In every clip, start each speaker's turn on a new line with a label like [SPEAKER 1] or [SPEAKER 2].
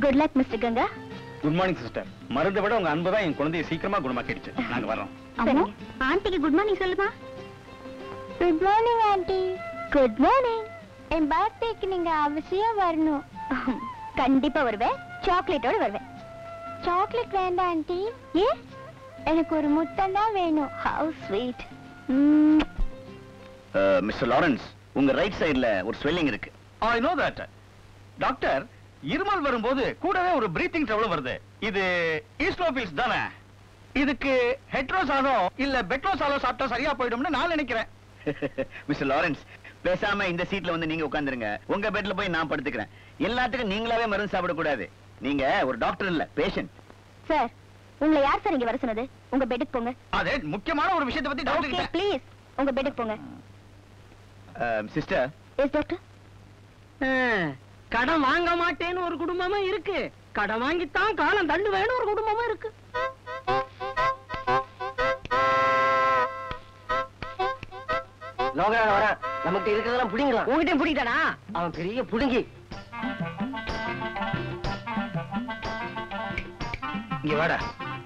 [SPEAKER 1] Good luck mister Ganga
[SPEAKER 2] good morning sister மருந்தை விட உங்க அன்பு தான் என் குழந்தையை சீக்கிரமா குணமாக்கிடுச்சு நாங்க வரோம்
[SPEAKER 1] அம்மா ஆண்டிக்கு குட் மார்னிங் சொல்லுமா good morning aunty good morning என் பர்த்டேக்கு நீங்க அவசியம் வரணும் கண்டிப்பா வருவேன் சாக்லேட்டோட வருவேன் சாக்லேட் வேண்டாம் ஆண்டி ஏ எனக்கு ஒரு முத்தம் தான் வேணும் ஹவு ஸ்வீட்
[SPEAKER 3] மிஸ்டர் லாரன்ஸ் உங்க ரைட் சைடுல ஒரு ஸ்வெல்லிங் இருக்கு
[SPEAKER 2] ஐ நோ தட் டாக்டர் இருமல் வரும்போது கூடவே ஒரு பிரீத்திங் ட்ரபிள் வருது இது ஈஸ்டோபில்ஸ் தானே இதுக்கு ஹெட்ரோசாலோ இல்ல பெட்ரோசாலோ சாப்பிட்டா சரியா போயிடும்னு நான் நினைக்கிறேன்
[SPEAKER 3] மிஸ்டர் லாரன்ஸ் பேசாம இந்த சீட்ல வந்து நீங்க உட்கார்ந்துருங்க உங்க பெட்ல போய் நான் படுத்துக்கிறேன் எல்லாத்துக்கும் நீங்களாவே மருந்து சாப்பிடக்கூடாது நீங்க ஒரு டாக்டர் இல்ல பேஷண்ட்
[SPEAKER 1] சார் உங்களை யார் சார் இங்க வர சொன்னது உங்க பெட்டுக்கு போங்க
[SPEAKER 2] அது முக்கியமான ஒரு விஷயத்தை பத்தி டாக்டர்
[SPEAKER 1] ஓகே
[SPEAKER 2] கிட்ட
[SPEAKER 1] ப்ளீஸ் உங்க பெட்டுக்கு போங்க
[SPEAKER 3] சிஸ்டர்
[SPEAKER 1] எஸ் டாக்டர்
[SPEAKER 4] கடன் வாங்க மாட்டேன்னு ஒரு குடும்பமா இருக்கு கடன் வாங்கித்தான் காலம் தண்டு வேணும் ஒரு குடும்பமா இருக்கு
[SPEAKER 5] லோகநாத வர நமக்கு இருக்கிறதெல்லாம் புடிங்கலாம்
[SPEAKER 4] உங்ககிட்ட பிடிக்கடா
[SPEAKER 5] அவன் பெரிய புடுங்கி
[SPEAKER 2] இங்க வாடா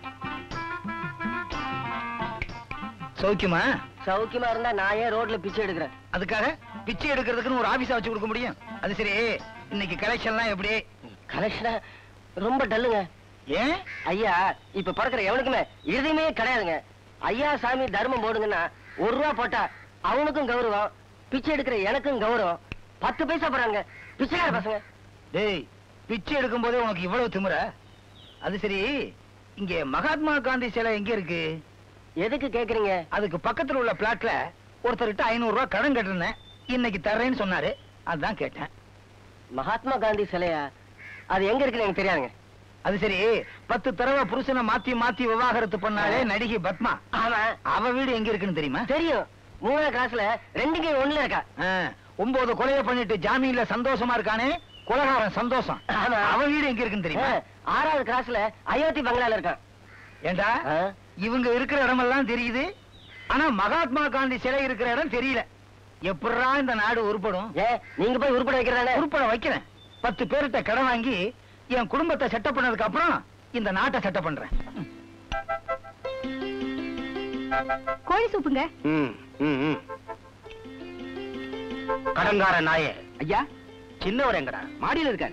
[SPEAKER 2] சௌக்கியமா
[SPEAKER 5] சௌக்கியமா இருந்தா நான் ஏன் ரோட்ல பிச்சை எடுக்கிறேன்
[SPEAKER 2] அதுக்காக பிச்சை எடுக்கிறதுக்குன்னு ஒரு ஆபீஸா வச்சு கொடுக்க முடியும் அது சரி இன்னைக்கு கலெக்ஷன்லாம் எப்படி
[SPEAKER 5] கலெக்ஷனா ரொம்ப டல்லுங்க
[SPEAKER 2] ஏன்
[SPEAKER 5] ஐயா இப்ப பிறக்கிற எவனுக்குமே இருதயமே கிடையாதுங்க ஐயா சாமி தர்மம் போடுங்கன்னா ஒரு ரூபா போட்டா அவனுக்கும் கௌரவம் பிச்சை எடுக்கிற எனக்கும் கௌரவம் பத்து பைசா போறாங்க பிச்சைக்கார பசங்க
[SPEAKER 2] டேய் பிச்சை எடுக்கும் போதே உனக்கு இவ்வளவு திமிர அது சரி இங்க மகாத்மா காந்தி சிலை எங்க இருக்கு
[SPEAKER 5] எதுக்கு கேக்குறீங்க
[SPEAKER 2] அதுக்கு பக்கத்துல உள்ள பிளாட்ல ஒருத்தர்கிட்ட ஐநூறு ரூபாய் கடன் கட்டிருந்தேன் இன்னைக்கு தர்றேன்னு சொன்னாரு அதான் கேட்டேன்
[SPEAKER 5] மகாத்மா காந்தி சிலையா அது எங்க இருக்குன்னு எனக்கு தெரியாதுங்க
[SPEAKER 2] அது சரி பத்து தடவை புருஷனை மாத்தி மாத்தி விவாகரத்து பண்ணாலே நடிகை பத்மா
[SPEAKER 5] ஆமா
[SPEAKER 2] அவ வீடு எங்க இருக்குன்னு தெரியுமா
[SPEAKER 5] தெரியும் மூணாவது கிளாஸ்ல ரெண்டு கை ஒண்ணுல இருக்கா
[SPEAKER 2] ஆ, ஒன்பது கொலையை பண்ணிட்டு ஜாமீன்ல சந்தோஷமா இருக்கானே கொலகாரன் சந்தோஷம்
[SPEAKER 5] ஆமா.
[SPEAKER 2] அவ வீடு எங்க இருக்குன்னு தெரியுமா
[SPEAKER 5] ஆ, ஆறாவது கிளாஸ்ல அயோத்தி பங்களால இருக்கான்
[SPEAKER 2] ஏண்டா
[SPEAKER 5] ஆ?
[SPEAKER 2] இவங்க இருக்கிற இடமெல்லாம் தெரியுது ஆனா மகாத்மா காந்தி சிலை இருக்கிற இடம் தெரியல எப்படா இந்த நாடு உருப்படும்
[SPEAKER 5] ஏ நீங்க போய் உருப்பட வைக்கிறதானே
[SPEAKER 2] உருப்பட வைக்கிறேன் பத்து பேர்கிட்ட கடன் வாங்கி என் குடும்பத்தை செட்டப் பண்ணதுக்கு அப்புறம் இந்த நாட்டை செட்டப் பண்றேன்
[SPEAKER 1] கோழி சூப்புங்க
[SPEAKER 3] ம் ம் ம்
[SPEAKER 2] கடங்கார நாயே
[SPEAKER 3] ஐயா சின்னவர் எங்கடா மாடியில இருக்காரு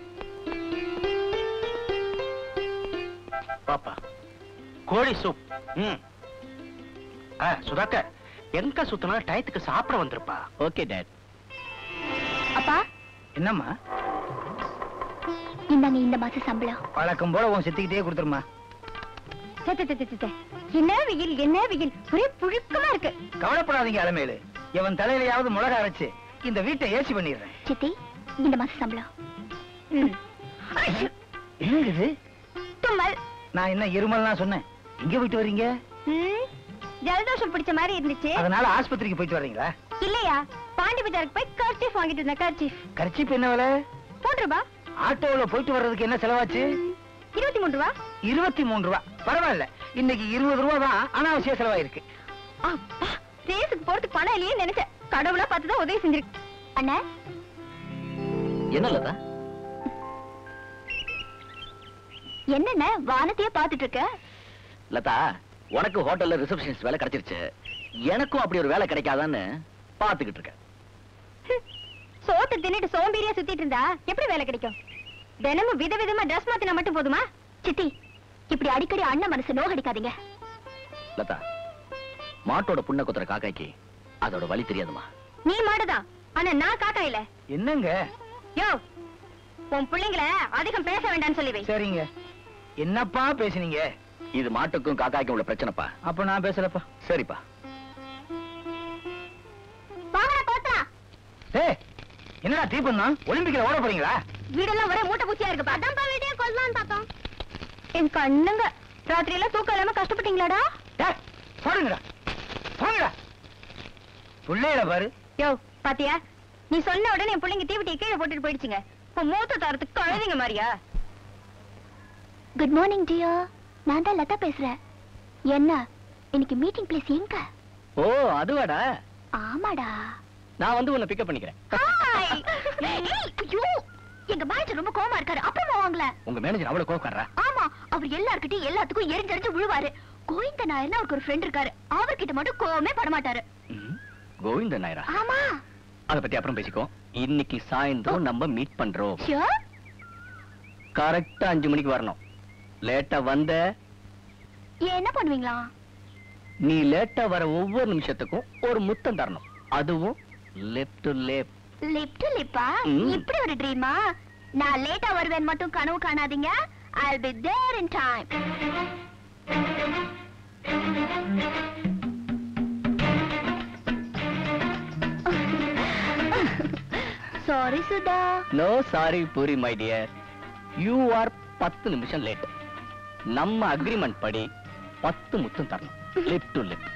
[SPEAKER 2] பாப்பா கோழி சூப் ம் ஆ, சுதாகர் எங்க சுத்தினா டயத்துக்கு சாப்பிட வந்திருப்பா
[SPEAKER 3] ஓகே டேட்
[SPEAKER 1] அப்பா
[SPEAKER 2] என்னம்மா
[SPEAKER 1] இந்தாங்க இந்த மாசம் சம்பளம்
[SPEAKER 2] வழக்கம் போல உன் சித்திக்கிட்டே கொடுத்துருமா
[SPEAKER 1] சே, சே, சே, சே, சே. என்ன வெயில் என்ன வெயில் ஒரே புழுக்கமா இருக்கு
[SPEAKER 2] கவலைப்படாதீங்க அலமேலு இவன் தலையிலயாவது மிளகா அரைச்சு இந்த வீட்டை ஏசி பண்ணிடுறேன்
[SPEAKER 1] சித்தி இந்த மாசம் சம்பளம் ம். ஐயோ,
[SPEAKER 2] என்னங்க இது
[SPEAKER 1] தும்மல்
[SPEAKER 2] நான் என்ன இருமல்லாம் சொன்னேன் எங்க போயிட்டு வர்றீங்க
[SPEAKER 1] ம், ஜலதோஷம் பிடிச்ச மாதிரி இருந்துச்சு
[SPEAKER 2] அதனால ஆஸ்பத்திரிக்கு போயிட்டு வர்றீங்களா
[SPEAKER 1] இல்லையா பாண்டி பஜாருக்கு போய் கர்ச்சீஃப் வாங்கிட்டு இருந்தேன் கர்ச்சீஃப்
[SPEAKER 2] கர்ச்சிப் என்ன விலை
[SPEAKER 1] மூன்று ரூபா
[SPEAKER 2] ஆட்டோல போயிட்டு வர்றதுக்கு என்ன செலவாச்சு
[SPEAKER 1] இருபத்தி மூணு ரூபா
[SPEAKER 2] இருபத்தி மூணு ரூபா பரவாயில்ல இன்னைக்கு இருபது ரூபா தான் அனாவசிய செலவாயிருக்கு
[SPEAKER 1] அப்பா ரேஸுக்கு போறதுக்கு பணம் இல்லையே நினைச்சேன் கடவுளா பார்த்து தான் உதவி செஞ்சிருக்கு அண்ணா
[SPEAKER 3] என்ன லதா
[SPEAKER 1] என்னண்ணே வானத்தையே பார்த்துட்டு இருக்க
[SPEAKER 3] லதா உனக்கு ஹோட்டல்ல ரிசப்ஷனிஸ்ட் வேலை கிடைச்சிருச்சு எனக்கும் அப்படி ஒரு வேலை கிடைக்காதான்னு பாத்துக்கிட்டு இருக்கேன்
[SPEAKER 1] ஹம், சோத்தை தின்னுட்டு சோம்பேறியா சுத்திட்டு இருந்தா எப்படி வேலை கிடைக்கும் தினமும் விதவிதமா ட்ரெஸ் மாத்தினா மட்டும் போதுமா சித்தி இப்படி அடிக்கடி அண்ணன் மனசு நோகடிக்காதீங்க
[SPEAKER 3] லதா மாட்டோட புண்ண குத்துற காக்காய்க்கு அதோட வழி தெரியாதுமா
[SPEAKER 1] நீ மாடுதான் ஆனா நான் காக்கா இல்ல
[SPEAKER 2] என்னங்க
[SPEAKER 1] யோ உன் பிள்ளைங்கள அதிகம் பேச வேண்டாம்னு சொல்லி வை
[SPEAKER 2] சரிங்க என்னப்பா பேசுனீங்க
[SPEAKER 3] இது மாட்டுக்கும் காக்காய்க்கும் உள்ள பிரச்சனைப்பா
[SPEAKER 2] அப்ப நான் பேசலப்பா
[SPEAKER 3] சரிப்பா
[SPEAKER 1] வாங்கடா கோத்தரா
[SPEAKER 2] ஏய் என்னடா தீபந்தம் ஒலிம்பிக்ல ஓட போறீங்களா
[SPEAKER 1] வீடெல்லாம் ஒரே மூட்டை பூச்சியா இருக்கு அதான்ப்பா வீட்டையே கொல்லலாம்னு பார்த்தோம் என் கண்ணுங்க ராத்திரி எல்லாம் தூக்கம் இல்லாம கஷ்டப்பட்டீங்களாடா
[SPEAKER 2] டேய், போடுங்கடா போங்கடா புள்ளையில பாரு
[SPEAKER 1] யோ பாத்தியா நீ சொன்ன உடனே என் பிள்ளைங்க தீவட்டியை கீழே போட்டுட்டு போயிடுச்சுங்க இப்ப மூத்த தரத்துக்கு கழுதிங்க மாதிரியா குட் மார்னிங் டியோ நான் தான் லதா பேசுறேன் என்ன இன்னைக்கு மீட்டிங் பிளேஸ் எங்க
[SPEAKER 3] ஓ அதுவாடா
[SPEAKER 1] ஆமாடா
[SPEAKER 3] நான் வந்து உன்னை பிக்கப் பண்ணிக்கிறேன்
[SPEAKER 1] ஹாய் ஏய், ஐயோ எங்க மேனேஜர் ரொம்ப கோவமா இருக்காரு அப்புறமா வாங்கல
[SPEAKER 3] உங்க மேனேஜர் அவ்வளவு கோவக்காரரா
[SPEAKER 1] ஆமா அவர் எல்லார்கிட்டயும் எல்லாத்துக்கும் எரிஞ்சரிஞ்சு விழுவாரு கோவிந்த நாயர்னு அவருக்கு ஒரு ஃப்ரெண்ட் இருக்காரு அவர்கிட்ட மட்டும் கோவமே படமாட்டாரு
[SPEAKER 3] ம், கோவிந்த நாயரா
[SPEAKER 1] ஆமா
[SPEAKER 3] அத பத்தி அப்புறம் பேசிக்கோ இன்னைக்கு சாயந்தரம் நம்ம மீட் பண்றோம்
[SPEAKER 1] ஷியோர்
[SPEAKER 3] கரெக்டா அஞ்சு மணிக்கு வரணும் லேட்டா வந்த
[SPEAKER 1] என்ன பண்ணுவீங்களா
[SPEAKER 3] நீ லேட்டா வர ஒவ்வொரு நிமிஷத்துக்கும் ஒரு முத்தம் தரணும் அதுவும் left to left
[SPEAKER 1] lip to லிப்பா
[SPEAKER 3] ம்.
[SPEAKER 1] இப்படி ஒரு ட்ரீமா நான் லேட்டா வருவேன் மட்டும் கனவு காணாதீங்க I'll be there in time sorry Sudha
[SPEAKER 3] no sorry puri my dear you are பத்து நிமிஷம் லேட் நம்ம அக்ரிமெண்ட் படி பத்து முத்தம் தரணும் left to left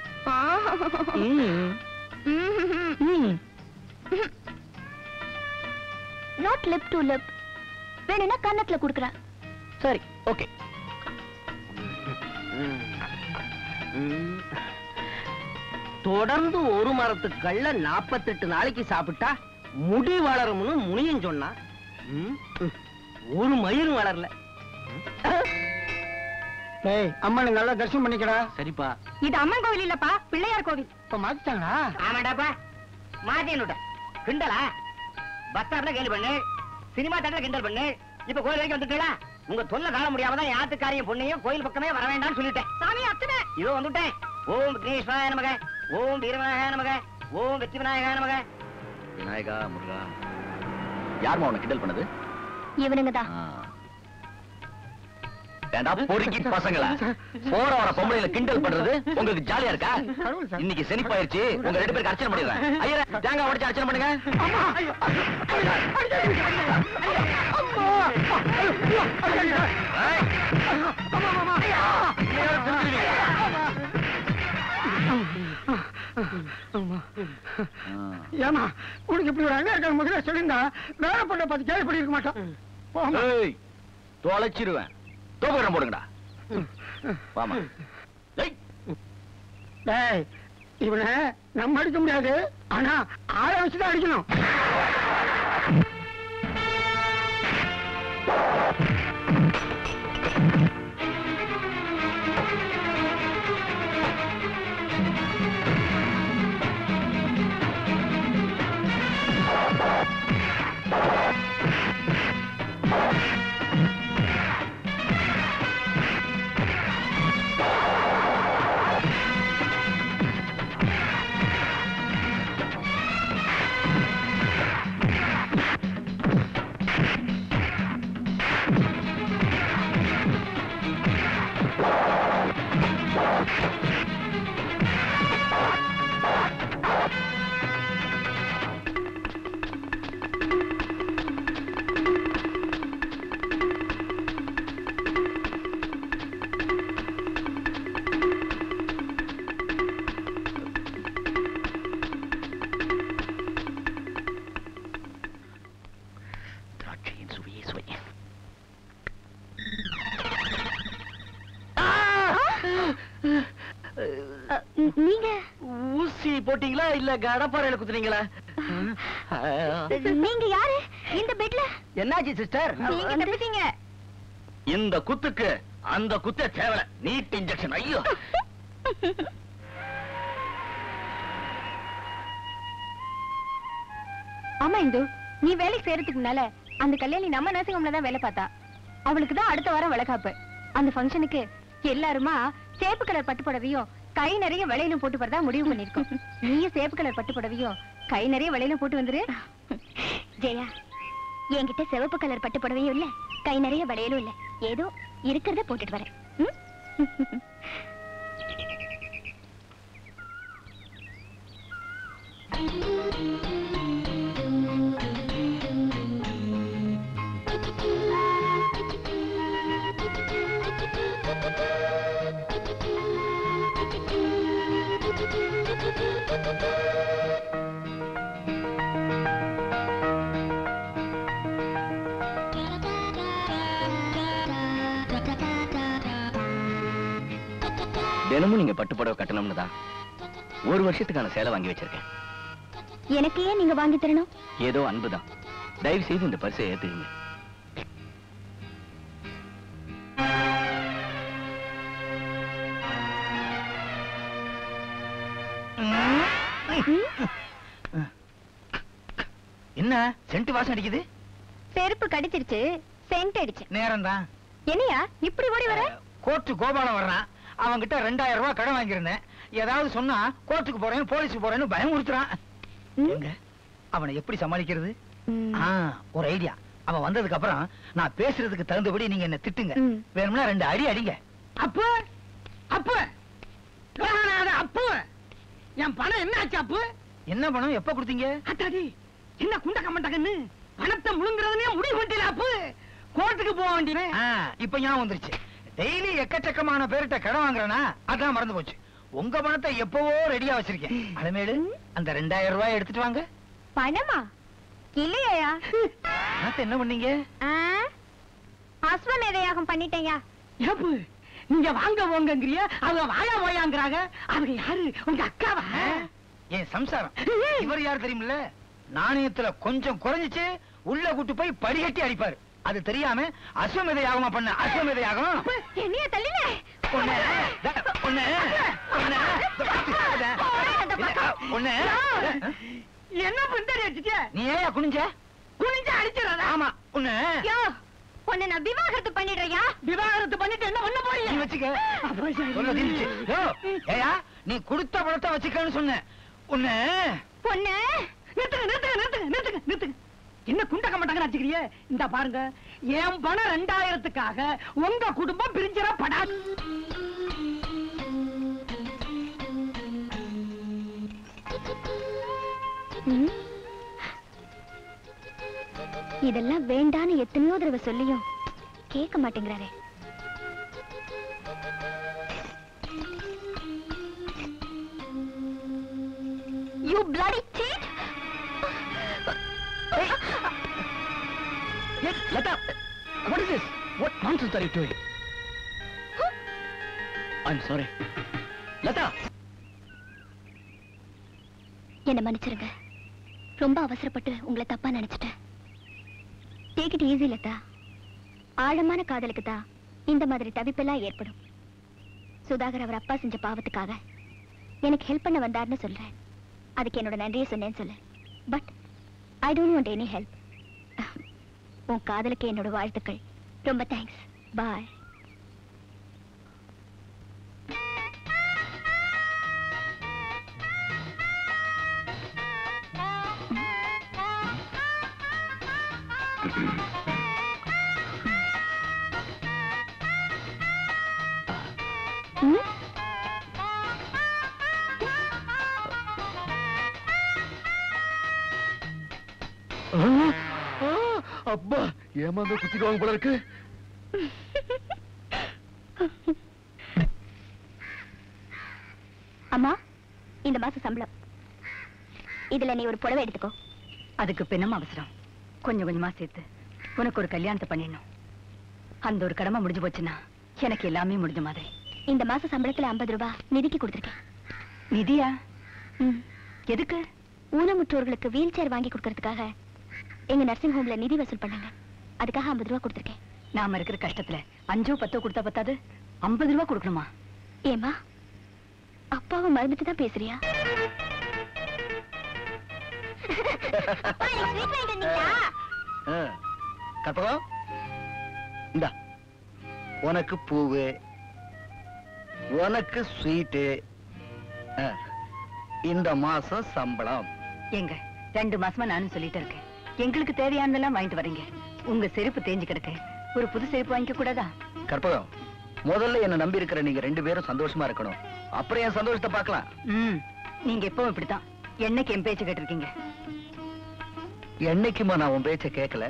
[SPEAKER 1] not lip to lip வேணும்னா கன்னத்துல குடுக்குறேன்
[SPEAKER 3] சரி ஓகே
[SPEAKER 5] தொடர்ந்து ஒரு மரத்துக்கு கள்ள நாப்பத்தெட்டு நாளைக்கு சாப்பிட்டா முடி வளரும்னு முனியும் சொன்னா ம், ம், ஒரு மயிரும் வளரல
[SPEAKER 4] டேய் அம்மனை நல்லா தரிசனம் பண்ணிக்கடா
[SPEAKER 3] சரிப்பா
[SPEAKER 4] இது அம்மன் கோவில் இல்லப்பா பிள்ளையார் கோவில்
[SPEAKER 5] இப்ப மாத்திட்டாங்களா
[SPEAKER 6] ஆமாடாப்பா மாத்தினுட்ட கிண்டலா பஸ் ஸ்டாப்ல கேள்வி பண்ணு சினிமா தேட்டர்ல கிண்டல் பண்ணு இப்ப கோயில் வரைக்கும் வந்துட்டீங்களா உங்க தொல்லை காண முடியாம தான் யாத்துக்காரியும் பொண்ணையும் கோயில் பக்கமே வர வேண்டாம்னு சொல்லிட்டேன்
[SPEAKER 4] சாமி அத்தனை
[SPEAKER 6] இதோ வந்துட்டேன் ஓம் விக்னேஸ்வராய நமக ஓம் வீரவிநாயகாய நமக ஓம் வெற்றி விநாயகாய நமக
[SPEAKER 3] விநாயகா முருகா யாருமா உனக்கு கிண்டல் பண்ணது
[SPEAKER 1] இவனுங்க தான்
[SPEAKER 3] ஆ. ஏண்டா பொறுக்கி பசங்களா போற வர பொம்பளையில கிண்டல் பண்றது உங்களுக்கு ஜாலியா இருக்கா இன்னைக்கு செனிப்பாயிருச்சு உங்க ரெண்டு பேருக்கு அர்ச்சனை பண்ணிடுறேன் ஐயரே தேங்காய் உடைச்சு அர்ச்சனை பண்ணுங்க ஏய். இன்னையோட திருந்துருவீங்க. ஆ.
[SPEAKER 4] ஏமா உனக்கு இப்படி ஒரு அண்ணன் இருக்கிற முதல்ல சொல்லியிருந்தா வேற பொண்ணை பார்த்து கேள்வி பண்ணிருக்க மாட்டோம் போமா
[SPEAKER 3] ஏய், தொலைச்சிருவேன் தூக்குறேன் போடுங்கடா வாமா ஏய்,
[SPEAKER 4] டேய் இவனை நம்ம அடிக்க முடியாது ஆனா ஆளை வச்சுதான் அடிக்கணும்
[SPEAKER 3] திராட்சையின் சுவையே சுவை
[SPEAKER 1] அ, ந- நீங்க
[SPEAKER 3] ஊசி போட்டீங்களா இல்ல கடப்பாறையில குத்துறீங்களா
[SPEAKER 1] நீங்க யாரு இந்த பெட்ல
[SPEAKER 5] என்னாச்சு சிஸ்டர்
[SPEAKER 1] நீங்க தப்பிச்சீங்க
[SPEAKER 3] இந்த குத்துக்கு அந்த குத்த தேவல நீட் இன்ஜெக்ஷன் ஐயோ
[SPEAKER 1] ஆமா இந்து நீ வேலைக்கு சேர்றதுக்கு முன்னால அந்த கல்யாணி நம்ம நர்சிங் ஹோம்ல தான் வேலை பார்த்தா அவளுக்கு தான் அடுத்த வாரம் வளகாப்பு அந்த ஃபங்க்ஷனுக்கு எல்லாருமா சேப்பு கலர் பட்டு புடவையும் கை நிறைய வளையலும் போட்டு வரதா முடிவு பண்ணிருக்கோம் நீயும் சேப்பு கலர் பட்டு புடவையும் கை நிறைய வளையலும் போட்டு வந்துரு ஜெயா என்கிட்ட சிவப்பு கலர் பட்டு புடவையும் இல்ல கை நிறைய வளையலும் இல்ல ஏதோ இருக்கிறத போட்டுட்டு வரேன் ம்?
[SPEAKER 3] தினமும் நீங்க பட்டு புடவை கட்டணும்னு தான் ஒரு வருஷத்துக்கான சேலை வாங்கி வச்சிருக்கேன்
[SPEAKER 1] எனக்கு ஏன் நீங்க வாங்கி தரணும்
[SPEAKER 3] ஏதோ அன்புதான் தயவு செய்து இந்த பரிசை ஏத்துக்குங்க
[SPEAKER 2] என்ன சென்ட் வாசம் அடிக்குது
[SPEAKER 1] செருப்பு கடிச்சிருச்சு சென்ட் அடிச்சு
[SPEAKER 2] நேரம் தான்
[SPEAKER 1] என்னையா இப்படி ஓடி வர
[SPEAKER 2] கோர்ட்டு கோபாலம் வர்றான் அவன்கிட்ட ரெண்டாயிரம் ரூபாய் கடன் வாங்கியிருந்தேன் ஏதாவது சொன்னா கோர்ட்டுக்கு போறேன் போலீஸுக்கு போறேன்னு பயமுறுத்துறான்
[SPEAKER 1] ம்.
[SPEAKER 2] எங்க அவனை எப்படி சமாளிக்கிறது
[SPEAKER 1] ம்.
[SPEAKER 2] ஆ, ஒரு ஐடியா அவன் வந்ததுக்கு அப்புறம் நான் பேசுறதுக்கு தகுந்தபடி நீங்க என்ன திட்டுங்க
[SPEAKER 1] ம்.
[SPEAKER 2] வேணும்னா ரெண்டு அடி அடிங்க
[SPEAKER 4] அப்பு அப்பு லோகநாத அப்பு என் பணம் என்ன ஆச்சு அப்பு
[SPEAKER 2] என்ன பணம் எப்ப கொடுத்தீங்க
[SPEAKER 4] அத்தாடி என்ன குண்ட கம்மண்டகன்னு பணத்தை முழுங்குறதுனே முடிவு பண்ணிட்டீல அப்பு கோர்ட்டுக்கு போக வேண்டியவன்
[SPEAKER 2] ஆ, இப்ப ஞாபகம் வந்துருச்சு டெய்லி எக்கச்சக்கமான பேர்கிட்ட கடன் வாங்குறேனா அதான் மறந்து போச்சு உங்க பணத்தை எப்பவோ ரெடியா வச்சிருக்கேன் அலமேலு அந்த ரெண்டாயிரம் ரூபாய் எடுத்துட்டு வாங்க
[SPEAKER 1] பணமா இல்லையா
[SPEAKER 2] பணத்தை என்ன பண்ணீங்க
[SPEAKER 1] அஸ்வமேதையாகம் பண்ணிட்டேயா
[SPEAKER 4] ஏப்பு நீங்க வாங்க போங்கங்கறிய அவங்க வாயா போயாங்கறாங்க அவங்க யாரு உங்க அக்காவா
[SPEAKER 2] என் சம்சாரம் இவர் யார் தெரியுமில்ல நாணயத்துல கொஞ்சம் குறைஞ்சிச்சு உள்ள கூட்டு போய் படிகட்டி அடிப்பாரு அது தெரியாம அஸ்வமேத யாகமா பண்ண அஸ்வமேத யாகம்
[SPEAKER 1] என்னைய தள்ளில
[SPEAKER 2] ஒண்ணு, த- ஒண்ணு, ஒண்ணு, ஒண்ணு,
[SPEAKER 4] என்ன பிண்டடி அடிச்சிட்ட
[SPEAKER 2] நீ ஏன் குனிஞ்ச
[SPEAKER 4] குனிஞ்சு அடிச்சிடாத
[SPEAKER 2] ஆமா ஒண்ணு
[SPEAKER 1] யோ உன்னை நான் விவாகரத்து பண்ணிடுறியா
[SPEAKER 4] விவாகரத்து பண்ணிட்டு என்ன பண்ண போறீங்க
[SPEAKER 2] நீ வச்சுக்க
[SPEAKER 4] அப்ப சரி.
[SPEAKER 2] சொல்ல தீர்ந்துச்சு. யோ, ஏயா நீ கொடுத்த பணத்தை வச்சுக்கன்னு சொன்ன ஒண்ணு
[SPEAKER 1] பொண்ணு
[SPEAKER 4] நிறுத்துங்க நிறுத்துங்க நிறுத்துங்க நிறுத்துங்க நிறுத்துங்க என்ன குண்டக்க மாட்டாங்க வச்சுக்கிறிய இந்த பாருங்க என் பணம் ரெண்டாயிரத்துக்காக உங்க குடும்பம் பிரிஞ்சிட படாது
[SPEAKER 1] ம்? இதெல்லாம் வேண்டான்னு எத்தனையோ தடவை சொல்லியும் கேட்க மாட்டேங்கிறாரே you bloody cheat
[SPEAKER 2] Yes, Lata. What is this? What nonsense are you doing? I'm sorry. Lata.
[SPEAKER 1] என்ன மன்னிச்சிருங்க ரொம்ப அவசரப்பட்டு உங்களை தப்பா நினைச்சிட்டேன் டேக் இட் ஈஸி லதா ஆழமான காதலுக்கு தான் இந்த மாதிரி தவிப்பெல்லாம் ஏற்படும் சுதாகர் அவர் அப்பா செஞ்ச பாவத்துக்காக எனக்கு ஹெல்ப் பண்ண வந்தார்னு சொல்றேன் அதுக்கு என்னோட நன்றியை சொன்னேன்னு சொல்லு but I don't want any help உன் காதலுக்கு என்னோட வாழ்த்துக்கள் ரொம்ப தேங்க்ஸ் பாய் ம்
[SPEAKER 2] அப்பா ஏமாந்த குத்திடுவாங்க போல இருக்கு
[SPEAKER 1] அம்மா இந்த மாசம் சம்பளம் இதுல நீ ஒரு புடவை எடுத்துக்கோ
[SPEAKER 7] அதுக்கு பின்னம் அவசரம் கொஞ்சம் கொஞ்சமா சேர்த்து உனக்கு ஒரு கல்யாணத்தை பண்ணிடணும் அந்த ஒரு கடமை முடிஞ்சு போச்சுன்னா எனக்கு எல்லாமே முடிஞ்ச மாதிரி
[SPEAKER 1] இந்த மாச சம்பளத்துல 50 ரூபாய் நிதிக்கு கொடுத்துருக்கேன்
[SPEAKER 7] நிதியா
[SPEAKER 1] ம்.
[SPEAKER 7] எதுக்கு
[SPEAKER 1] ஊனமுற்றோர்களுக்கு வீல் சேர் வாங்கி கொடுக்கறதுக்காக எங்க நர்சிங் ஹோம்ல நிதி வசூல் பண்ணாங்க அதுக்காக 50 ரூபாய் கொடுத்துருக்கேன்
[SPEAKER 7] நாம இருக்கிற கஷ்டத்துல அஞ்சோ பத்தோ கொடுத்தா பத்தாது ஐம்பது ரூபா கொடுக்கணுமா
[SPEAKER 1] ஏமா அப்பாவை மறந்துட்டு தான் பேசுறியா
[SPEAKER 3] கற்பகம் இந்த உனக்கு பூவு உனக்கு ஸ்வீட்டு இந்த மாசம் சம்பளம்
[SPEAKER 7] எங்க ரெண்டு மாசமா நானும் சொல்லிட்டு இருக்கேன் எங்களுக்கு தேவையானதெல்லாம் வாங்கிட்டு வரீங்க உங்க செருப்பு தேஞ்சு கிடக்கு ஒரு புது செருப்பு வாங்கிக்க கூடாதா
[SPEAKER 3] கற்பகம் முதல்ல என்ன நம்பி இருக்கிற நீங்க ரெண்டு பேரும் சந்தோஷமா இருக்கணும் அப்புறம் என் சந்தோஷத்தை பார்க்கலாம்
[SPEAKER 7] ம் நீங்க எப்பவும் இப்படித்தான் என்னைக்கு என் பேச்சு கேட்டிருக்கீங்க
[SPEAKER 3] என்னைக்குமா நான் உன் பேச்ச கேட்கல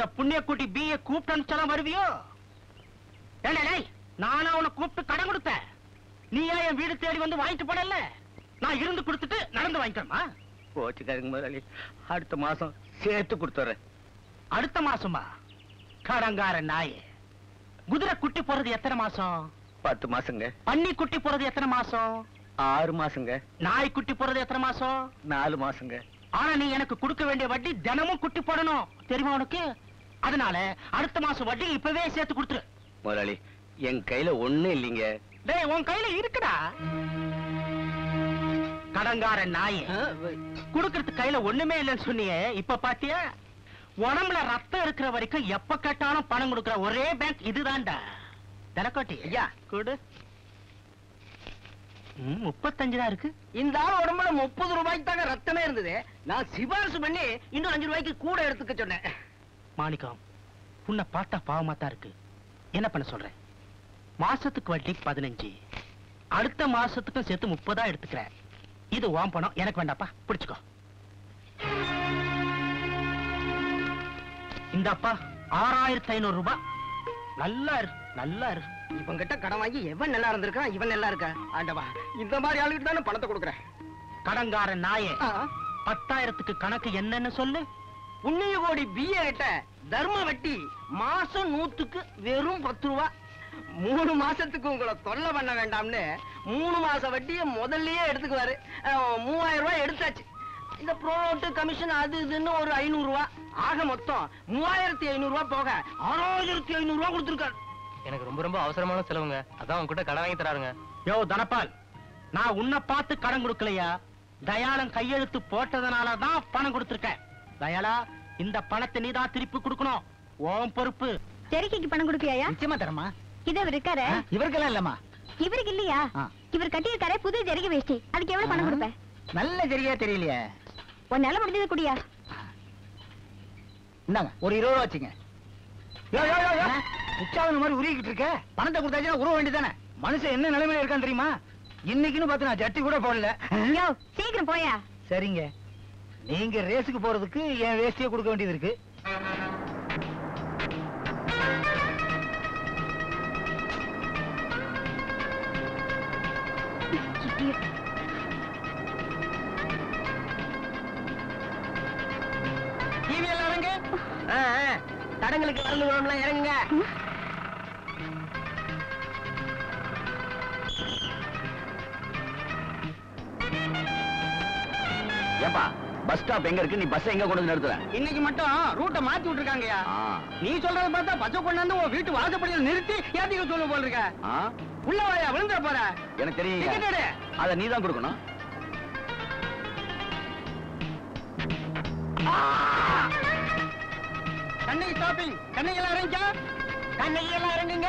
[SPEAKER 6] புண்ணிய கூட்டி பிஏ கூப்பிட்டு அனுப்பிச்சாலும் வருவியோ ஏண்டா டேய் நானா உன்னை கூப்பிட்டு கடன் கொடுத்தேன் நீ ஏன் என் வீடு தேடி வந்து வாங்கிட்டு போனல நான் இருந்து கொடுத்துட்டு நடந்து வாங்கிக்கிறேமா
[SPEAKER 3] போச்சுக்காருங்க முதலாளி அடுத்த மாசம் சேர்த்து கொடுத்துறேன்
[SPEAKER 6] அடுத்த மாசமா கடங்கார நாயே குதிரை குட்டி போறது எத்தனை மாசம்
[SPEAKER 3] பத்து மாசங்க
[SPEAKER 6] பன்னி குட்டி போறது எத்தனை மாசம்
[SPEAKER 3] ஆறு மாசங்க
[SPEAKER 6] நாய் குட்டி போறது எத்தனை மாசம்
[SPEAKER 3] நாலு மாசங்க
[SPEAKER 6] ஆனா நீ எனக்கு கொடுக்க வேண்டிய வட்டி தினமும் குட்டி போடணும் தெரியுமா உனக்கு அதனால அடுத்த மாசம் வட்டி இப்பவே சேர்த்து கொடுத்துரு
[SPEAKER 3] முதலாளி என் கையில ஒண்ணு இல்லைங்க
[SPEAKER 6] டேய் உன் கையில இருக்குடா கடங்கார நாய் குடுக்கறதுக்கு கையில ஒண்ணுமே இல்லைன்னு சொன்னியே இப்ப பாத்தியா உடம்புல ரத்தம் இருக்கிற வரைக்கும் எப்ப கேட்டாலும் பணம் கொடுக்கிற ஒரே பேங்க் இதுதான்டா தனக்கோட்டி ஐயா கொடு ம், முப்பத்தஞ்சு தான் இருக்கு
[SPEAKER 5] இந்த ஆள் உடம்புல முப்பது ரூபாய்க்கு தாங்க ரத்தமே இருந்தது நான் சிபாரிசு பண்ணி இன்னும் அஞ்சு ரூபாய்க்கு கூட எடுத்துக்க சொன்னேன்
[SPEAKER 6] மாணிக்கம் உன்னை பார்த்தா பாவமா தான் இருக்கு என்ன பண்ண சொல்றேன் மாசத்துக்கு வட்டி பதினஞ்சு அடுத்த மாசத்துக்கும் சேர்த்து முப்பதா எடுத்துக்கிறேன் இது உன் பணம் எனக்கு வேண்டாப்பா பிடிச்சுக்கோ இந்தாப்பா ஆறாயிரத்தி ஐநூறு ரூபாய் நல்லா இரு நல்லா இரு
[SPEAKER 5] இவன் கிட்ட கடன் வாங்கி எவன் நல்லா இருந்திருக்கான் இவன் நல்லா இருக்கா ஆண்டவா இந்த மாதிரி ஆளுகிட்ட தானே பணத்தை கொடுக்குறேன்
[SPEAKER 6] கடங்கார நாயே
[SPEAKER 5] ஆ,
[SPEAKER 6] பத்தாயிரத்துக்கு கணக்கு என்னன்னு சொல்லு
[SPEAKER 5] புண்ணிய கோடி பிஏ கிட்ட தர்ம வட்டி மாசம் நூத்துக்கு வெறும் பத்து ரூபா மூணு மாசத்துக்கு உங்களை தொல்லை பண்ண வேண்டாம்னு மூணு மாச வட்டியை முதல்லயே எடுத்துக்குவாரு அஹ், மூவாயிரம் ரூபாய் எடுத்தாச்சு இந்த ப்ரோட்டு கமிஷன் அது இதுன்னு ஒரு ஐநூறு ரூபாய் ஆக மொத்தம் மூவாயிரத்தி ஐநூறு ரூபாய் போக ஆறாயிரத்தி ஐநூறு ரூபாய் கொடுத்துருக்காரு
[SPEAKER 8] எனக்கு ரொம்ப ரொம்ப அவசரமான செலவுங்க அதான் உங்ககிட்ட கடன் வாங்கி தராருங்க
[SPEAKER 6] யோ தனபால் நான் உன்னை பார்த்து கடன் கொடுக்கலையா தயாளன் கையெழுத்து போட்டதனால தான் பணம் கொடுத்திருக்கேன் தயாளா இந்த பணத்தை நீ தான் திருப்பி கொடுக்கணும் உன் பொறுப்பு
[SPEAKER 1] ஜெரிக்கைக்கு பணம் கொடுப்பியாயா
[SPEAKER 2] நிச்சயமா தரமா
[SPEAKER 1] இது அவர் இருக்காரு
[SPEAKER 2] இவருக்கெல்லாம் இல்லம்மா
[SPEAKER 1] இவருக்கு இல்லையா
[SPEAKER 2] ஆ.
[SPEAKER 1] இவர் கட்டியிருக்காரு புது ஜரிகை வேஷ்டி அதுக்கு எவ்வளவு பணம் கொடுப்பேன்
[SPEAKER 2] நல்ல சரியா தெரியலையே
[SPEAKER 1] உன்னால முடிஞ்சது குடியா
[SPEAKER 2] இந்தாங்க ஒரு இருபது ரூபா வச்சுங்க யோ யோ யோ யோ உச்சாவன மாதிரி உருகிட்டு இருக்க பணத்தை கொடுத்தாச்சுன்னா உருவ வேண்டியதானே மனுஷன் என்ன நிலைமையில இருக்கான்னு தெரியுமா இன்னைக்குன்னு பார்த்து நான் ஜட்டி கூட போடல
[SPEAKER 1] யோ சீக்கிரம் போயா
[SPEAKER 2] சரிங்க நீங்க ரேஸுக்கு போறதுக்கு என் வேஷ்டியை கொடுக்க வேண்டியது இருக்கு
[SPEAKER 5] டிவி எல்லாம் இறங்கு ஆ, ஆ. தடங்களுக்கு மருந்து விடணும்லாம் இறங்குங்க
[SPEAKER 3] ஏப்பா பஸ் ஸ்டாப் எங்க இருக்கு நீ பஸ் எங்க கொண்டு வந்து நிறுத்துற
[SPEAKER 5] இன்னைக்கு மட்டும் ரூட்டை மாத்தி விட்டுருக்காங்கயா
[SPEAKER 3] ஆ.
[SPEAKER 5] நீ சொல்றத பார்த்தா பச்சை கொண்டாந்து உன் வீட்டு வாசப்படியில் நிறுத்தி ஏத்திக்க சொல்ல போல இருக்க
[SPEAKER 3] ஆ?
[SPEAKER 5] உள்ள வாயா விழுந்துட போற
[SPEAKER 3] எனக்கு தெரியும்
[SPEAKER 5] டிக்கெட் எடு.
[SPEAKER 3] அத நீ தான் கொடுக்கணும்
[SPEAKER 5] கண்ணகி ஸ்டாப்பிங் கண்ணகி எல்லாம் இறங்கிச்சா கண்ணகி எல்லாம் இறங்குங்க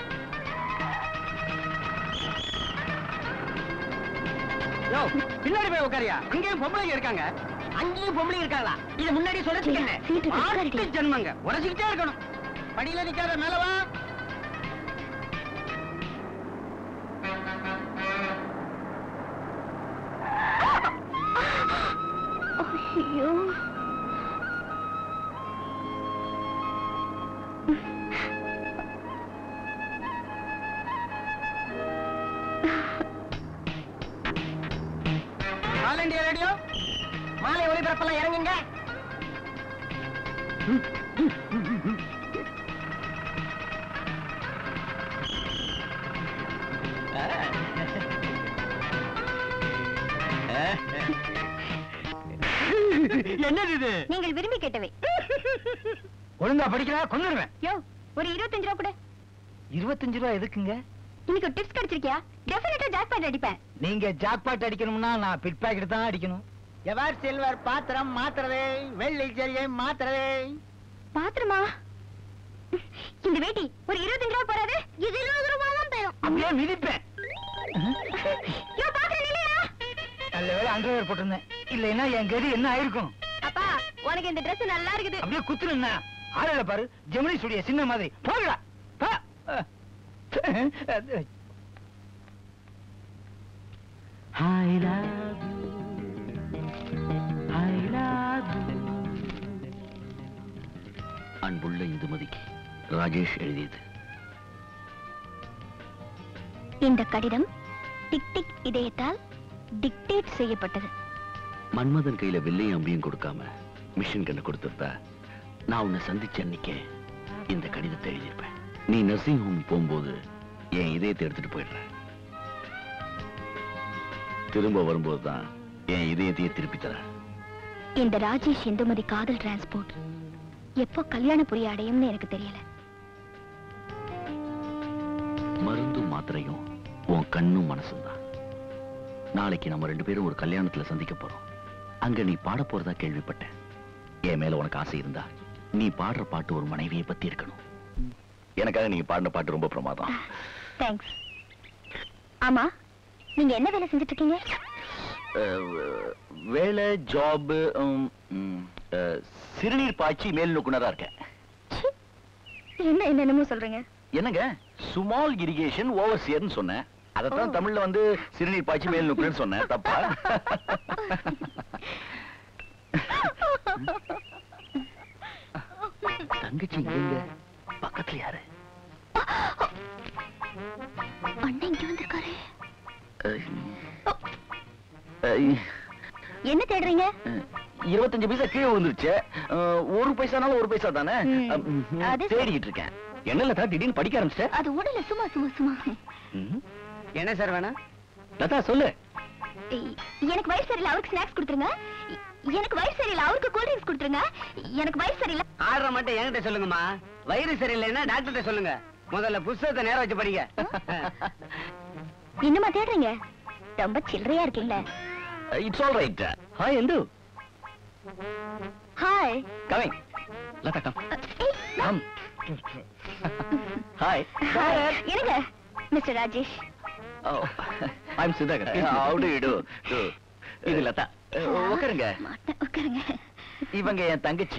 [SPEAKER 5] யோ பின்னாடி போய் உட்காரியா அங்கேயும் பொம்பளைங்க இருக்காங்க அங்கேயும் பொம்பளை இருக்காங்களா இது முன்னாடி சொல்றதுக்கு என்ன
[SPEAKER 1] சீட்டு இருக்கு,
[SPEAKER 5] ஆட்டு
[SPEAKER 1] உட்காருடி.
[SPEAKER 5] ஜென்மங்க உரசிக்கிட்டே இருக்கணும் படியில நிக்காத மேல வா
[SPEAKER 1] ஐயோ
[SPEAKER 5] ஆல் இண்டியா ரேடியோ மாலை ஒளிபரப்பெல்லாம் இறங்குங்க
[SPEAKER 6] என்னது இது
[SPEAKER 1] நீங்கள் விரும்பி கேட்டவை
[SPEAKER 2] ஒழுங்கா படிக்கிறா கொண்டுருவேன்
[SPEAKER 1] யோ ஒரு இருபத்தஞ்சு ரூபா கூட
[SPEAKER 2] இருபத்தஞ்சு ரூபா எதுக்குங்க
[SPEAKER 1] இன்னைக்கு ஒரு டிப்ஸ் கிடைச்சிருக்கியா டெஃபினட்டா ஜாக்பாட் அடிப்பேன்
[SPEAKER 2] நீங்க ஜாக்பாட் அடிக்கணும்னா நான் பிட் பாக்கெட் தான் அடிக்கணும் எவர் சில்வர் பாத்திரம் மாத்துறதே வெள்ளி ஜரியை மாத்துறதே
[SPEAKER 1] பாத்திரமா இந்த வேட்டி ஒரு இருபத்தஞ்சு ரூபா போறாது இது இருபது ரூபா தான் போயிடும்
[SPEAKER 2] அப்படியே மிதிப்பேன்
[SPEAKER 1] யோ பாத்திரம் இல்லையா
[SPEAKER 2] நல்ல வேலை அண்டர்வேர் போட்டிருந்தேன் இல்லைன்னா என் கதி என்ன ஆயிருக்கும்
[SPEAKER 1] அப்பா உனக்கு இந்த Dress நல்லா இருக்குது
[SPEAKER 2] அப்படியே குத்துனா ஆளல பாரு ஜெமினி ஸ்டுடியோ சின்ன மாதிரி போகடா போ.
[SPEAKER 3] அன்புள்ள இந்துமதிக்கு ராஜேஷ் எழுதியது
[SPEAKER 1] இந்த கடிதம் டிக் டிக் இதயத்தால் டிக்டேட் செய்யப்பட்டது
[SPEAKER 3] மன்மதன் கையில வில்லையும் அம்பியும் கொடுக்காம மிஷின் கண்ணு கொடுத்திருந்தா நான் உன்னை சந்திச்ச அன்னைக்கே இந்த கடிதத்தை எழுதியிருப்பேன் நீ நர்சிங் ஹோம் போகும்போது என் இதயத்தை எடுத்துட்டு போயிடுற திரும்ப வரும்போது தான் என் இதயத்தையே திருப்பி தர
[SPEAKER 1] இந்த ராஜேஷ் இந்துமதி காதல் டிரான்ஸ்போர்ட் எப்போ கல்யாண புரிய அடையும்னு எனக்கு தெரியல
[SPEAKER 3] மருந்தும் மாத்திரையும் உன் கண்ணும் மனசும் தான் நாளைக்கு நம்ம ரெண்டு பேரும் ஒரு கல்யாணத்துல சந்திக்க போறோம் அங்க நீ பாட போறதா கேள்விப்பட்டேன் என் மேல உனக்கு ஆசை இருந்தா நீ பாடுற பாட்டு ஒரு மனைவியை பத்தி இருக்கணும் எனக்காக நீங்க பாடின பாட்டு ரொம்ப பிரமாதம்
[SPEAKER 1] தேங்க்ஸ் ஆமா நீங்க என்ன வேலை செஞ்சுட்டு இருக்கீங்க
[SPEAKER 3] அஹ், வேலை ஜாப் சிறுநீர் பாய்ச்சி மேல் நோக்குனரா இருக்கேன்
[SPEAKER 1] ச்சீ, என்ன என்னென்னமோ சொல்றீங்க
[SPEAKER 3] என்னங்க சுமால் இரிகேஷன் ஓவர்சியர்னு சொன்னேன் அதத்தான்
[SPEAKER 1] ஓ.
[SPEAKER 3] தமிழ்ல வந்து சிறுநீர் பாய்ச்சி மேல் நோக்குனர்னு சொன்னேன் தப்பா தங்கச்சி எங்க பக்கத்துல யாரு
[SPEAKER 1] அண்ணன் இங்க வந்திருக்காரு
[SPEAKER 3] அஹ், அஹ்,
[SPEAKER 1] என்ன தேடுறீங்க
[SPEAKER 3] இருபத்தஞ்சு பைசா கீழே விழுந்துருச்சு அஹ், ஒரு பைசானாலும் ஒரு பைசா தானே
[SPEAKER 1] ம்.
[SPEAKER 3] அஹ்,
[SPEAKER 1] அது சரி.
[SPEAKER 3] தேடிக்கிட்டு இருக்கேன் என்ன லதா திடீர்னு படிக்க ஆரம்பிச்சிட்ட
[SPEAKER 1] அது உடல சும்மா சும்மா சும்மா
[SPEAKER 3] ம்.
[SPEAKER 5] என்ன சார் வேணும்
[SPEAKER 3] லதா சொல்லு
[SPEAKER 1] ஏய், எனக்கு வயிறு சரியில்லை அவருக்கு ஸ்நாக்ஸ் கொடுத்துருங்க எ- எனக்கு வயிறு சரியில்லை அவருக்கு கூல் ட்ரிங்க்ஸ் கொடுத்துருங்க எனக்கு வயிறு சரியில்லை
[SPEAKER 5] ஆடுற மட்டும் என்கிட்ட சொல்லுங்கம்மா வயிறு சரியில்லைன்னா டாக்டர்கிட்ட சொல்லுங்க முதல்ல புஸ்தகத்தை நேரம் வச்சு படிங்க
[SPEAKER 1] இன்னுமா தேடுறீங்க ரொம்ப சில்லறையா இருக்கீங்களே
[SPEAKER 3] இட்ஸ் ஆல் ரைட் ஹாய் எந்து
[SPEAKER 1] ஹாய்
[SPEAKER 3] கமிங் லதா கம்
[SPEAKER 1] ஏய்,
[SPEAKER 3] கம் ஹாய்
[SPEAKER 1] இருங்க mister Rajesh
[SPEAKER 3] I'm Sudhakar how do you do இது லதா அஹ், உட்காருங்க
[SPEAKER 1] மாட்டேன் உட்காருங்க
[SPEAKER 3] இவங்க என் தங்கச்சி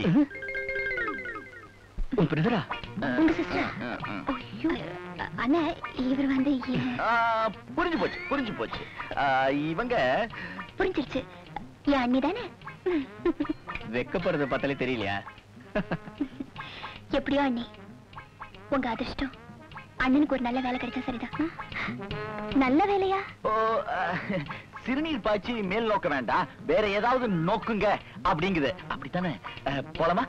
[SPEAKER 3] உன் பிரதரா
[SPEAKER 1] உங்க சிஸ்டர் ஐயோ அண்ணா இவர் வந்து என்-
[SPEAKER 3] புரிஞ்சு போச்சு புரிஞ்சு போச்சு ஆ, இவங்க
[SPEAKER 1] புரிஞ்சிருச்சு என் அண்ணி தானே
[SPEAKER 3] வெக்கப்படுறத பார்த்தாலே தெரியலையா
[SPEAKER 1] எப்படியோ அண்ணி உங்க அதிர்ஷ்டம் அண்ணனுக்கு ஒரு நல்ல வேலை கிடைச்சா சரிதான் ம்? நல்ல வேலையா
[SPEAKER 3] ஓ ஆ, சிறுநீர் பாய்ச்சி மேல் நோக்க வேண்டாம் வேற ஏதாவது நோக்குங்க அப்படிங்குது அப்படித்தானே ஆ, போலாமா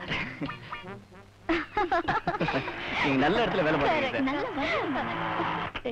[SPEAKER 3] நீங்க நல்ல இடத்துல வேலை
[SPEAKER 1] Correct.
[SPEAKER 3] பண்ணுறீங்க
[SPEAKER 1] நல்ல வேலை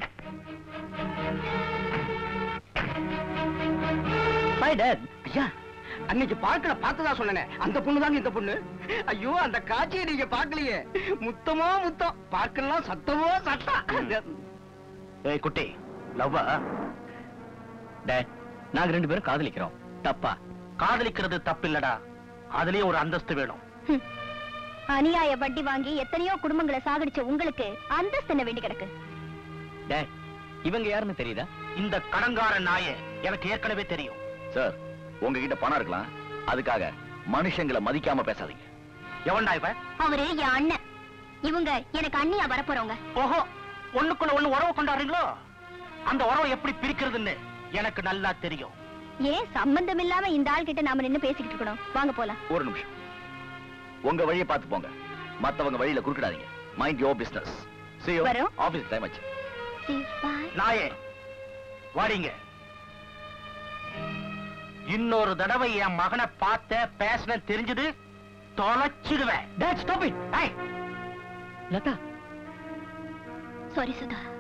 [SPEAKER 3] பாய் டேட் ஐயா
[SPEAKER 5] அன்னைக்கு பார்க்கல பார்த்ததா சொன்னேன் அந்த பொண்ணு தாங்க இந்த பொண்ணு ஐயோ அந்த காட்சியை நீங்க பார்க்கலையே முத்தமோ முத்தம் பார்க்கலாம் சத்தமோ சத்தம்
[SPEAKER 3] ஏய் குட்டி லவ்வா டேட் நாங்க ரெண்டு பேரும் காதலிக்கிறோம் தப்பா
[SPEAKER 6] காதலிக்கிறது தப்பில்லடா அதுலயே ஒரு அந்தஸ்து வேணும்
[SPEAKER 1] ஹம். அநியாய வட்டி வாங்கி எத்தனையோ குடும்பங்களை சாகடிச்ச உங்களுக்கு அந்தஸ்து என்ன வேண்டி கிடக்கு
[SPEAKER 3] டேட் இவங்க யாருன்னு தெரியுதா
[SPEAKER 6] இந்த கடங்கார நாய எனக்கு ஏற்கனவே தெரியும்
[SPEAKER 3] சார் உங்ககிட்ட பணம் இருக்கலாம் அதுக்காக மனுஷங்களை மதிக்காம பேசாதீங்க
[SPEAKER 6] எவன்டா இவன்
[SPEAKER 1] அவரு என் அண்ணன் இவங்க எனக்கு அண்ணியா வரப்போறவங்க
[SPEAKER 6] ஓஹோ ஒண்ணுக்குள்ள ஒண்ணு உறவு கொண்டாடுறீங்களோ அந்த உறவை எப்படி பிரிக்கிறதுன்னு எனக்கு நல்லா தெரியும்
[SPEAKER 1] ஏன் சம்பந்தம் இல்லாம இந்த ஆள் கிட்ட நாம நின்னு பேசிக்கிட்டு இருக்கணும் வாங்க போலாம்
[SPEAKER 3] ஒரு நிமிஷம் உங்க வழியை பார்த்து போங்க மத்தவங்க வழியில குறுக்கிடாதீங்க mind your business see you
[SPEAKER 1] வரோம்.
[SPEAKER 3] ஆபீஸ் டைம் ஆச்சு
[SPEAKER 1] See, bye.
[SPEAKER 6] நாயே வாடிங்க இன்னொரு தடவை என் மகனை பார்த்த பேசின தெரிஞ்சது தொலைச்சிடுவேன்
[SPEAKER 5] dad stop it
[SPEAKER 3] Latha
[SPEAKER 1] Sorry, Sudha